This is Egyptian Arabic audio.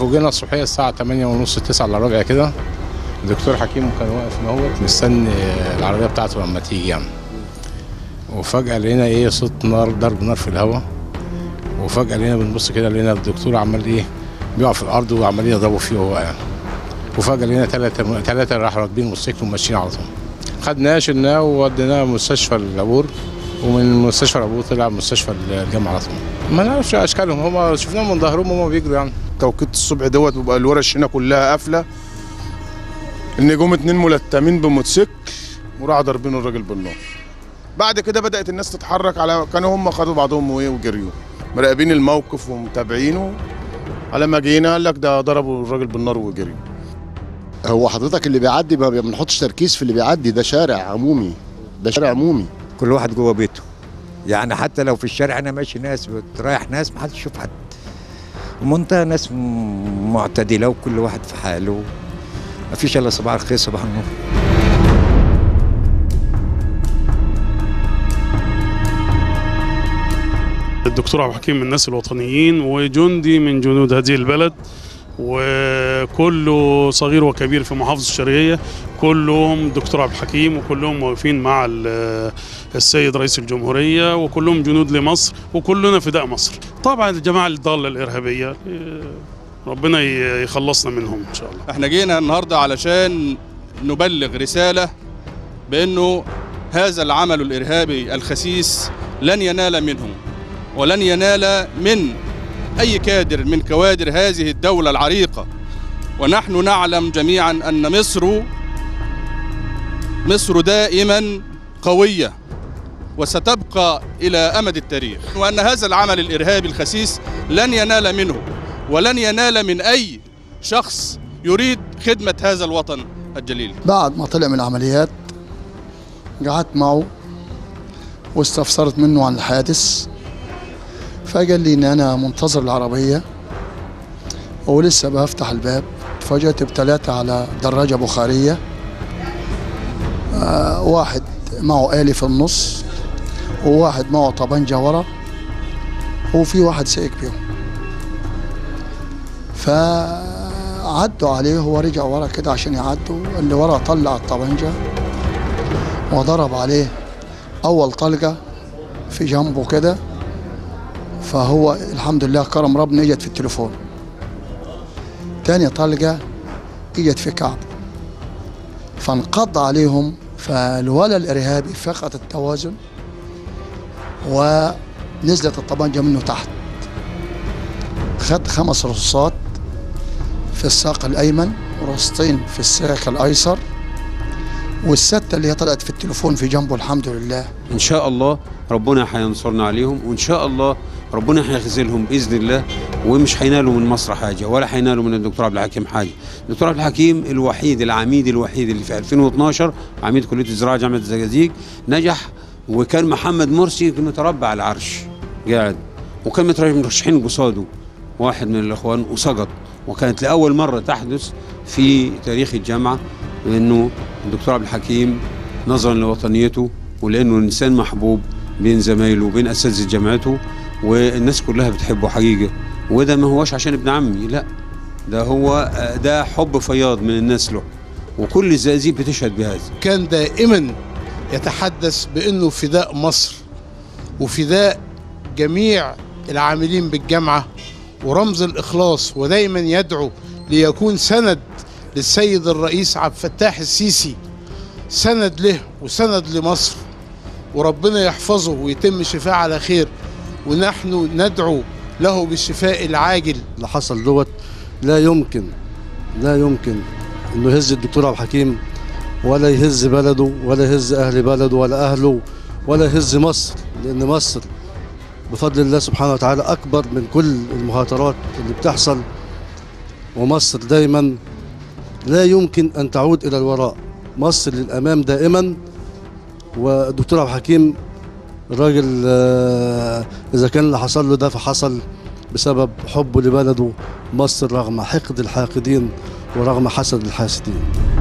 فوجئنا الصبحيه الساعه 8 ونص 9 الا ربع كده الدكتور حكيم كان واقف مهوت مستني العربيه بتاعته لما تيجي يعني وفجاه لقينا ايه صوت نار ضرب نار في الهواء وفجاه لقينا بنبص كده لقينا الدكتور عمال ايه بيقع في الارض وعمالين يضربوا فيه وهو يعني وفجاه لقينا ثلاثه ثلاثه راحوا راكبين موتوسيكل وماشيين على طول خدناه شلناه ووديناه مستشفى العبور ومن مستشفى العبور طلع مستشفى الجامعه على طول ما نعرفش اشكالهم هم شفناهم من ظهرهم هم بيجروا يعني توقيت الصبح دوت بيبقى الورش هنا كلها قافله ان جم اتنين ملتمين بموتوسيكل وراحوا ضاربين الراجل بالنار بعد كده بدات الناس تتحرك على كانوا هم خدوا بعضهم وايه وجريوا مراقبين الموقف ومتابعينه على ما جينا قال لك ده ضربوا الراجل بالنار وجريوا هو حضرتك اللي بيعدي ما بنحطش تركيز في اللي بيعدي ده شارع عمومي ده شارع عمومي كل واحد جوه بيته يعني حتى لو في الشارع انا ماشي ناس بتريح ناس ما حدش يشوف حد ومنتهى ناس م- معتدله وكل واحد في حاله ما فيش الا صباح الخير صباح النور الدكتور عبد الحكيم من الناس الوطنيين وجندي من جنود هذه البلد وكله صغير وكبير في محافظة الشرقية كلهم دكتور عبد الحكيم وكلهم واقفين مع ال- السيد رئيس الجمهورية وكلهم جنود لمصر وكلنا فداء مصر طبعا الجماعة الضالة الإرهابية إيه، ربنا ي- يخلصنا منهم إن شاء الله احنا جينا النهارده علشان نبلغ رساله بانه هذا العمل الارهابي الخسيس لن ينال منه ولن ينال من اي كادر من كوادر هذه الدوله العريقه ونحن نعلم جميعا ان مصر مصر دائما قويه وستبقى الى امد التاريخ وان هذا العمل الارهابي الخسيس لن ينال منه ولن ينال من اي شخص يريد خدمه هذا الوطن الجليل بعد ما طلع من العمليات قعدت معه واستفسرت منه عن الحادث فقال لي ان انا منتظر العربيه ولسه بفتح الباب فجأت بثلاثة على دراجة بخارية آه واحد معه آلي في النص وواحد معه طبنجة ورا وفي واحد سايق بيهم فعدوا عليه هو رجع ورا كده عشان يعدوا اللي ورا طلع الطبنجة وضرب عليه أول طلقة في جنبه كده فهو الحمد لله كرم ربنا اجت في التليفون تاني طلقة اجت في كعبه فانقض عليهم فالولد الإرهابي فقد التوازن ونزلت الطبنجة منه تحت خد خمس رصاصات في الساق الأيمن ورصتين في الساق الأيسر والستة اللي هي طلعت في التليفون في جنبه الحمد لله ان شاء الله ربنا هينصرنا عليهم وان شاء الله ربنا هيخذلهم باذن الله ومش هينالوا من مصر حاجه ولا هينالوا من الدكتور عبد الحكيم حاجه الدكتور عبد الحكيم الوحيد العميد الوحيد اللي في 2012 عميد كليه الزراعه جامعه الزقازيق نجح وكان محمد مرسي متربع على العرش قاعد وكان مترشحين قصاده واحد من الاخوان وسقط وكانت لاول مره تحدث في تاريخ الجامعه انه الدكتور عبد الحكيم نظرا لوطنيته ولانه انسان محبوب بين زمايله وبين اساتذه جامعته والناس كلها بتحبه حقيقه وده ما هوش عشان ابن عمي لا ده هو ده حب فياض من الناس له وكل الزقازيق بتشهد بهذا كان دائما يتحدث بانه فداء مصر وفداء جميع العاملين بالجامعه ورمز الاخلاص ودايما يدعو ليكون سند للسيد الرئيس عبد الفتاح السيسي سند له وسند لمصر وربنا يحفظه ويتم شفاء على خير ونحن ندعو له بالشفاء العاجل اللي حصل دوت لا يمكن لا يمكن انه يهز الدكتور عبد الحكيم ولا يهز بلده ولا يهز اهل بلده ولا اهله ولا يهز مصر لان مصر بفضل الله سبحانه وتعالى اكبر من كل المهاترات اللي بتحصل ومصر دايما لا يمكن ان تعود الى الوراء مصر للامام دائما والدكتور عبد الحكيم الراجل آه، اذا كان اللي حصل له ده فحصل بسبب حبه لبلده مصر رغم حقد الحاقدين ورغم حسد الحاسدين